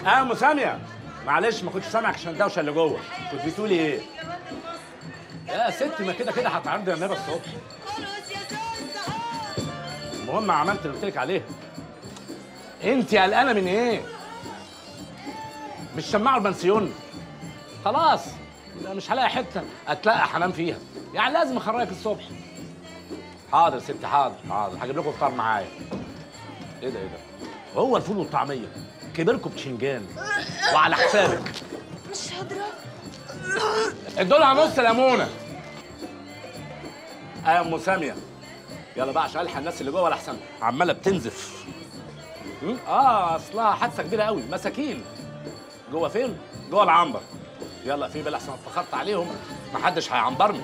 اه ام ساميه معلش ما كنتش سامعك عشان الدوشه اللي جوه كنت بتقولي ايه يا ستي ما كده كده هتعرضي النبي الصبح المهم عملت اللي قلت لك عليه انت قلقانه من ايه مش شماعه البنسيون خلاص لا مش هلاقي حته اتلقى هنام فيها يعني لازم اخرجك الصبح حاضر يا ستي حاضر حاضر هجيب لكم فطار معايا ايه ده ايه ده هو الفول والطعميه كبركم بتشنجان وعلى حسابك مش قادرة ادولها نص ليمونه اه يا ام ساميه يلا بقى عشان الحق الناس اللي جوه لحسن عماله بتنزف م? اه اصلها حادثه كبيره قوي مساكين جوه فين جوه العنبر يلا في بالي احسن اتفخرت عليهم محدش هيعنبرني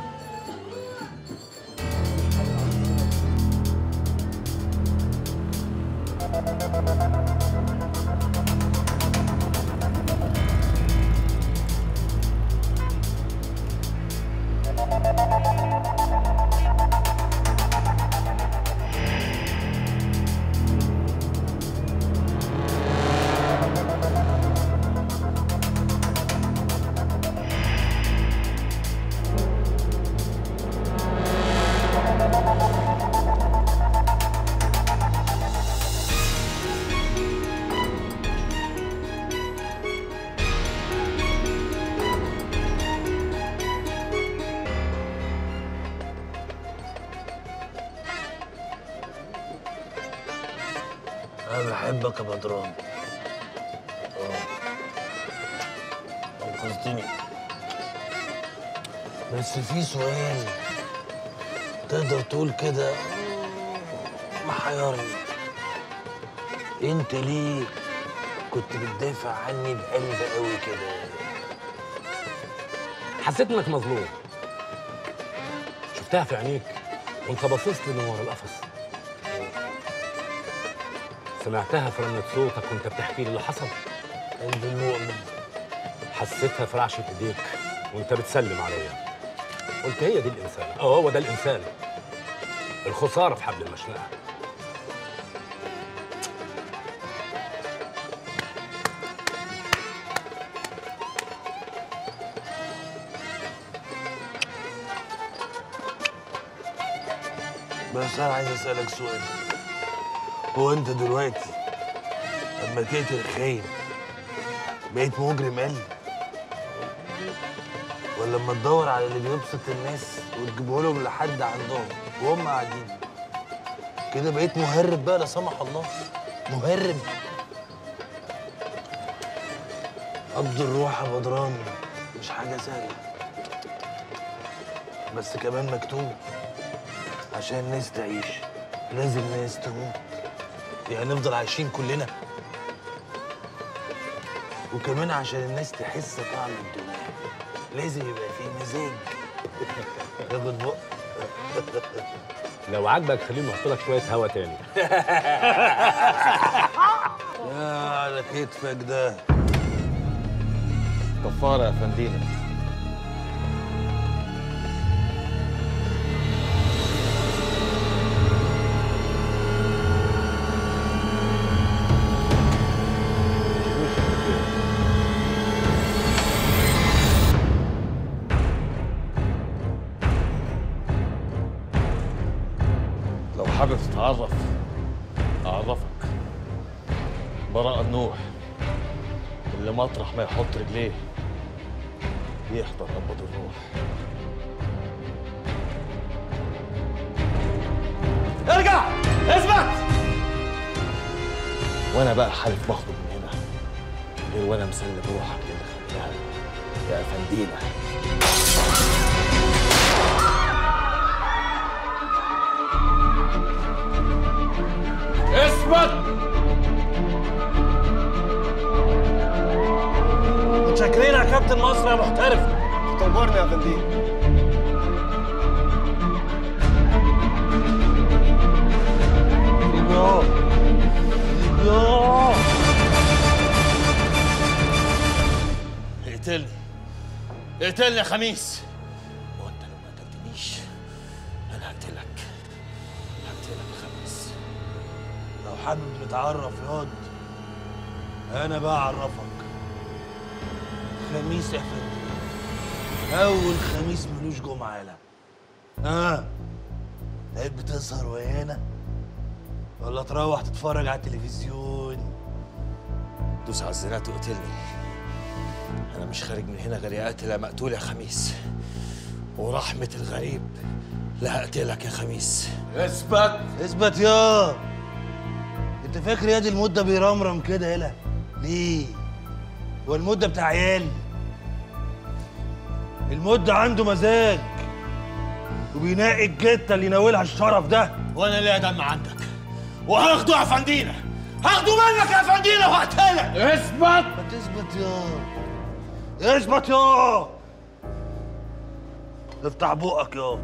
انا بحبك يا بدران اه انقذتني بس في سؤال تقدر تقول كده محيرني انت ليه كنت بتدافع عني بقلب قوي كده حسيت انك مظلوم شفتها في عينيك وانت باصص لي من ورا القفص سمعتها في رنة صوتك وانت بتحكي لي اللي حصل قلب المؤمن حسيتها في رعشة ايديك وانت بتسلم عليا قلت هي دي الانسان اه هو ده الانسان الخسارة في حبل المشنقة بس انا عايز اسالك سؤال هو انت دلوقتي لما تقتل خاين بقيت مجرم قل ولا لما تدور على اللي بيبسط الناس وتجيبه لهم لحد عندهم وهم قاعدين كده بقيت مهرب بقى لا سمح الله مهرب قبض الروح يا بدران مش حاجة سهلة بس كمان مكتوب عشان الناس تعيش لازم ناس تموت يعني نفضل عايشين كلنا وكمان عشان الناس تحس طعم الدنيا لازم يبقى في مزاج تاخد بق لو عاجبك خليني احط لك شوية هوا تاني يا على كتفك ده كفارة يا فندينا لو حابب تتعرف أعرفك براء النوح اللي مطرح ما يحط رجليه بيحضر قبض الروح ارجع اثبت وانا بقى حالف بخرج من هنا غير وانا مسلم روحك للي خلقها يا افندينا اثبت متشكرين يا كابتن مصر يا محترف تأمرني يا فندينا يا يا اقتلني اقتلني يا خميس وانت لو ما قتلتنيش انا هقتلك هقتلك يا خميس لو حابب نتعرف ياض انا بقى اعرفك خميس يا فندم اول خميس ملوش جمعه لا ها بقيت بتسهر ويانا ولا تروح تتفرج على التلفزيون دوس على الزنات وقتلني انا مش خارج من هنا غير يا قاتل يا مقتول يا خميس ورحمة الغريب لا هقتلك يا خميس اثبت اثبت يا انت فاكر يا دي المده بيرمرم كده يلا ليه هو المده بتاع عيال المده عنده مزاج وبينقي الجته اللي يناولها الشرف ده وانا ليا دم عندك وهاخده يا فندينا هاخده منك يا فندينا وهقتلك اثبت ما تثبت يا اثبت يا افتح بقك يا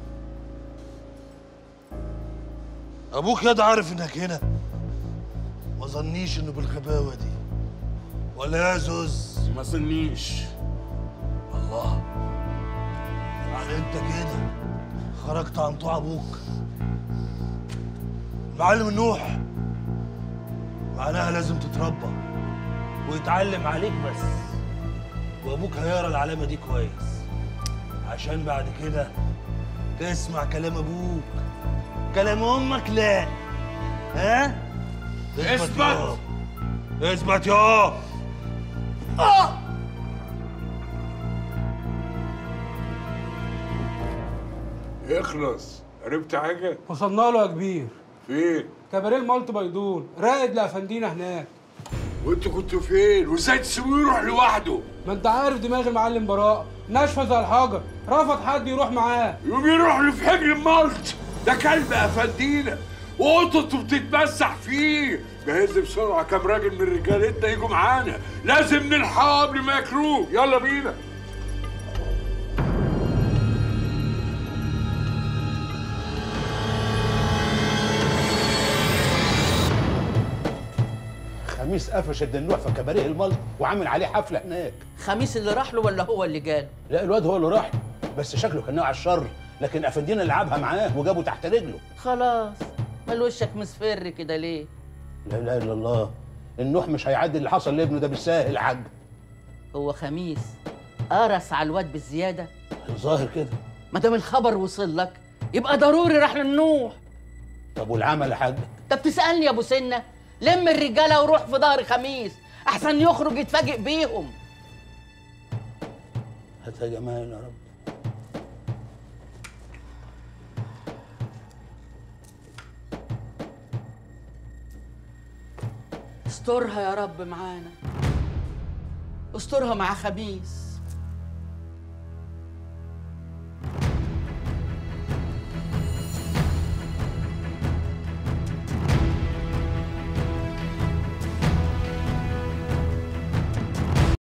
ابوك ياد عارف انك هنا ما ظنيش انه بالغباوه دي ولا يا زوز ما سنيش الله يعني انت كده خرجت عن طوع ابوك معلم النوح معناها لازم تتربى ويتعلم عليك بس وابوك هيقرا العلامه دي كويس عشان بعد كده تسمع كلام ابوك كلام امك لا ها اثبت. يا. اثبت يا اخلص عرفت حاجة؟ وصلنا له يا كبير فين؟ كباريه المالتي بيدون راقد لافندينا هناك وانتوا كنتوا فين؟ وازاي تسيبوه يروح لوحده؟ ما انت عارف دماغ المعلم براء ناشفه زي الحجر رفض حد يروح معاه يقوم يروح له في حجر الملط ده كلب افندينا وقطته بتتمسح فيه جهز بسرعة كام راجل من رجالتنا يجوا معانا لازم نلحقه قبل ما ياكلوه يلا بينا خميس قفش الدنوع في كباريه الملط وعامل عليه حفله هناك خميس اللي راح له ولا هو اللي جاله لا الواد هو اللي راح بس شكله كان ناوي على الشر لكن افندينا لعبها معاه وجابه تحت رجله خلاص مال وشك مصفر كده ليه لا اله الا الله النوح مش هيعدي اللي حصل لابنه ده بالساهل يا حاج هو خميس قرص على الواد بالزياده الظاهر كده ما دام الخبر وصل لك يبقى ضروري راح للنوح طب والعمل يا حاج طب تسالني يا ابو سنه لم الرجاله وروح في ظهر خميس احسن يخرج يتفاجئ بيهم هات يا جمال يا رب استرها يا رب معانا استرها مع خميس